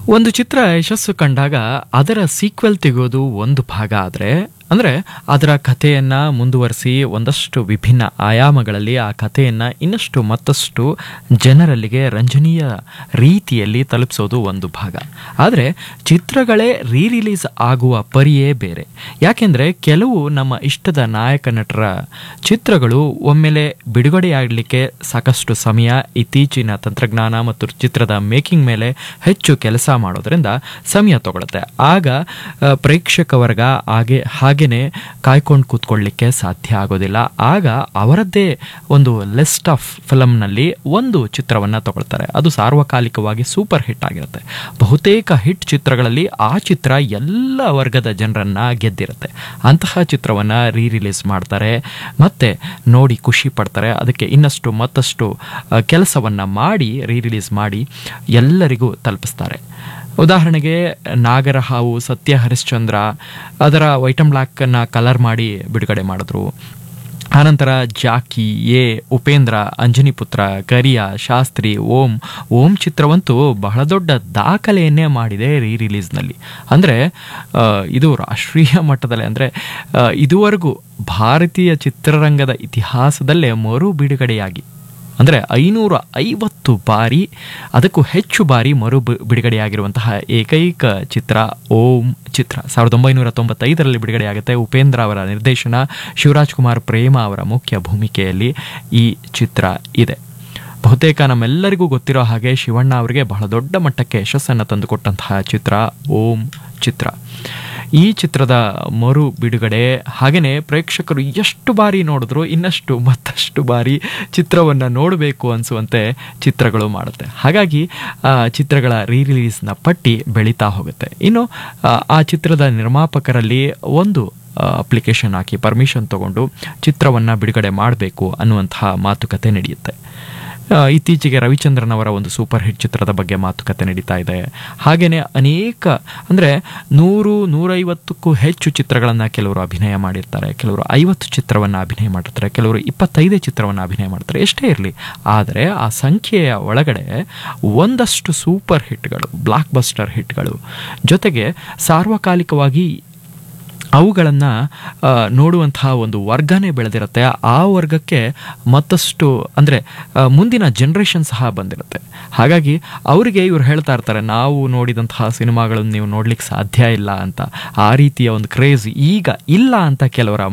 ಒಂದು ಚಿತ್ರ ಯಶಸ್ಸು ಕಂಡಾಗ ಅದರ ಸೀಕ್ವೆಲ್ ತೆಗೆಯೋದು ಒಂದು ಭಾಗ ಆದರೆ ಅಂದರೆ ಅದರ ಕಥೆಯನ್ನು ಮುಂದುವರಿಸಿ ಒಂದಷ್ಟು ವಿಭಿನ್ನ ಆಯಾಮಗಳಲ್ಲಿ ಆ ಕಥೆಯನ್ನು ಇನ್ನಷ್ಟು ಮತ್ತಷ್ಟು ಜನರಲ್ಲಿಗೆ ರಂಜನೀಯ ರೀತಿಯಲ್ಲಿ ತಲುಪಿಸೋದು ಒಂದು ಭಾಗ ಆದರೆ ಚಿತ್ರಗಳೇ ರೀ ರಿಲೀಸ್ ಆಗುವ ಪರಿಯೇ ಬೇರೆ ಯಾಕೆಂದರೆ ಕೆಲವು ನಮ್ಮ ಇಷ್ಟದ ನಾಯಕ ನಟರ ಚಿತ್ರಗಳು ಒಮ್ಮೆಲೆ ಬಿಡುಗಡೆಯಾಗಲಿಕ್ಕೆ ಸಾಕಷ್ಟು ಸಮಯ ಇತ್ತೀಚಿನ ತಂತ್ರಜ್ಞಾನ ಮತ್ತು ಚಿತ್ರದ ಮೇಕಿಂಗ್ ಮೇಲೆ ಹೆಚ್ಚು ಕೆಲಸ ಮಾಡೋದ್ರಿಂದ ಸಮಯ ತಗೊಳುತ್ತೆ ಆಗ ಆ, ಪ್ರೇಕ್ಷಕ ವರ್ಗ ಹಾಗೆ ಹಾಗೇನೆ ಕಾಯ್ಕೊಂಡು ಕೂತ್ಕೊಳ್ಳಿಕ್ಕೆ ಸಾಧ್ಯ ಆಗೋದಿಲ್ಲ ಆಗ ಅವರದ್ದೇ ಒಂದು ಲಿಸ್ಟ್ ಆಫ್ ಫಿಲಮ್ನಲ್ಲಿ ಒಂದು ಚಿತ್ರವನ್ನು ತಗೊಳ್ತಾರೆ ಅದು ಸಾರ್ವಕಾಲಿಕವಾಗಿ ಸೂಪರ್ ಹಿಟ್ ಆಗಿರುತ್ತೆ ಬಹುತೇಕ ಹಿಟ್ ಚಿತ್ರಗಳಲ್ಲಿ ಆ ಚಿತ್ರ ಎಲ್ಲ ವರ್ಗದ ಜನರನ್ನ ಗೆದ್ದಿರುತ್ತೆ ಅಂತಹ ಚಿತ್ರವನ್ನು ರೀ ರಿಲೀಸ್ ಮಾಡ್ತಾರೆ ಮತ್ತೆ ನೋಡಿ ಖುಷಿ ಪಡ್ತಾರೆ ಅದಕ್ಕೆ ಇನ್ನಷ್ಟು ಮತ್ತಷ್ಟು ಕೆಲಸವನ್ನು ಮಾಡಿ ರೀ ರಿಲೀಸ್ ಮಾಡಿ ಎಲ್ಲರಿಗೂ ತಲುಪಿಸ್ತಾರೆ ಉದಾಹರಣೆಗೆ ನಾಗರಹಾವು ಸತ್ಯ ಹರಿಶ್ಚಂದ್ರ ಅದರ ವೈಟಮ್ ಬ್ಲ್ಯಾಕನ್ನು ಕಲರ್ ಮಾಡಿ ಬಿಡುಗಡೆ ಮಾಡಿದ್ರು ಆನಂತರ ಜಾಕಿ ಎ ಉಪೇಂದ್ರ ಅಂಜನಿ ಪುತ್ರ ಕರಿಯ ಶಾಸ್ತ್ರಿ ಓಂ ಓಂ ಚಿತ್ರವಂತೂ ಬಹಳ ದೊಡ್ಡ ದಾಖಲೆಯನ್ನೇ ಮಾಡಿದೆ ರೀ ರಿಲೀಸ್ನಲ್ಲಿ ಅಂದರೆ ಇದು ರಾಷ್ಟ್ರೀಯ ಮಟ್ಟದಲ್ಲಿ ಅಂದರೆ ಇದುವರೆಗೂ ಭಾರತೀಯ ಚಿತ್ರರಂಗದ ಇತಿಹಾಸದಲ್ಲೇ ಮರು ಬಿಡುಗಡೆಯಾಗಿ ಅಂದರೆ ಐನೂರ ಐವತ್ತು ಬಾರಿ ಅದಕ್ಕೂ ಹೆಚ್ಚು ಬಾರಿ ಮರು ಬಿ- ಬಿಡುಗಡೆಯಾಗಿರುವಂತಹ ಏಕೈಕ ಚಿತ್ರ ಓಂ ಚಿತ್ರ ಸಾವಿರದ ಒಂಬೈನೂರ ತೊಂಬತ್ತೈದರಲ್ಲಿ ಬಿಡುಗಡೆಯಾಗುತ್ತೆ ಉಪೇಂದ್ರ ಅವರ ನಿರ್ದೇಶನ ಶಿವರಾಜ್ ಕುಮಾರ್ ಪ್ರೇಮ ಅವರ ಮುಖ್ಯ ಭೂಮಿಕೆಯಲ್ಲಿ ಈ ಚಿತ್ರ ಇದೆ ಬಹುತೇಕ ನಮ್ಮೆಲ್ಲರಿಗೂ ಗೊತ್ತಿರೋ ಹಾಗೆ ಶಿವಣ್ಣ ಅವರಿಗೆ ಬಹಳ ದೊಡ್ಡ ಮಟ್ಟಕ್ಕೆ ಯಶಸ್ಸನ್ನು ತಂದುಕೊಟ್ಟಂತಹ ಚಿತ್ರ ಓಂ ಚಿತ್ರ ಈ ಚಿತ್ರದ ಮರು ಬಿಡುಗಡೆ ಹಾಗೆಯೇ ಪ್ರೇಕ್ಷಕರು ಎಷ್ಟು ಬಾರಿ ನೋಡಿದ್ರು ಇನ್ನಷ್ಟು ಮತ್ತಷ್ಟು ಬಾರಿ ಚಿತ್ರವನ್ನು ನೋಡಬೇಕು ಅನಿಸುವಂತೆ ಚಿತ್ರಗಳು ಮಾಡುತ್ತೆ ಹಾಗಾಗಿ ಆ ಚಿತ್ರಗಳ ರೀ ರಿಲೀಸ್ನ ಪಟ್ಟಿ ಬೆಳೀತಾ ಹೋಗುತ್ತೆ ಇನ್ನು ಆ, ಆ ಚಿತ್ರದ ನಿರ್ಮಾಪಕರಲ್ಲಿ ಒಂದು ಅಪ್ಲಿಕೇಶನ್ ಹಾಕಿ ಪರ್ಮಿಷನ್ ತಗೊಂಡು ಚಿತ್ರವನ್ನು ಬಿಡುಗಡೆ ಮಾಡಬೇಕು ಅನ್ನುವಂತಹ ಮಾತುಕತೆ ನಡೆಯುತ್ತೆ ಆ, ಇತ್ತೀಚೆಗೆ ರವಿಚಂದ್ರನ್ ಅವರ ಒಂದು ಸೂಪರ್ ಹಿಟ್ ಚಿತ್ರದ ಬಗ್ಗೆ ಮಾತುಕತೆ ನಡೀತಾ ಇದೆ ಹಾಗೆಯೇ ಅನೇಕ ಅಂದರೆ ನೂರು ನೂರೈವತ್ತಕ್ಕೂ ಹೆಚ್ಚು ಚಿತ್ರಗಳನ್ನು ಕೆಲವರು ಅಭಿನಯ ಮಾಡಿರ್ತಾರೆ ಕೆಲವರು ಐವತ್ತು ಚಿತ್ರವನ್ನು ಅಭಿನಯ ಮಾಡಿರ್ತಾರೆ ಕೆಲವರು ಇಪ್ಪತ್ತೈದೇ ಚಿತ್ರವನ್ನು ಅಭಿನಯ ಮಾಡ್ತಾರೆ ಎಷ್ಟೇ ಇರಲಿ ಆದರೆ ಆ ಸಂಖ್ಯೆಯ ಒಳಗಡೆ ಒಂದಷ್ಟು ಸೂಪರ್ ಹಿಟ್ಗಳು ಬ್ಲಾಕ್ ಬಸ್ಟರ್ ಹಿಟ್ಗಳು ಜೊತೆಗೆ ಸಾರ್ವಕಾಲಿಕವಾಗಿ ಅವುಗಳನ್ನು ನೋಡುವಂತಹ ಒಂದು ವರ್ಗನೇ ಬೆಳೆದಿರುತ್ತೆ ಆ ವರ್ಗಕ್ಕೆ ಮತ್ತಷ್ಟು ಅಂದರೆ ಮುಂದಿನ ಜನ್ರೇಷನ್ ಸಹ ಬಂದಿರುತ್ತೆ ಹಾಗಾಗಿ ಅವರಿಗೆ ಇವ್ರು ಹೇಳ್ತಾ ಇರ್ತಾರೆ ನಾವು ನೋಡಿದಂತಹ ಸಿನಿಮಾಗಳನ್ನು ನೀವು ನೋಡ್ಲಿಕ್ಕೆ ಸಾಧ್ಯ ಇಲ್ಲ ಅಂತ ಆ ರೀತಿಯ ಒಂದು ಕ್ರೇಜ್ ಈಗ ಇಲ್ಲ ಅಂತ ಕೆಲವರ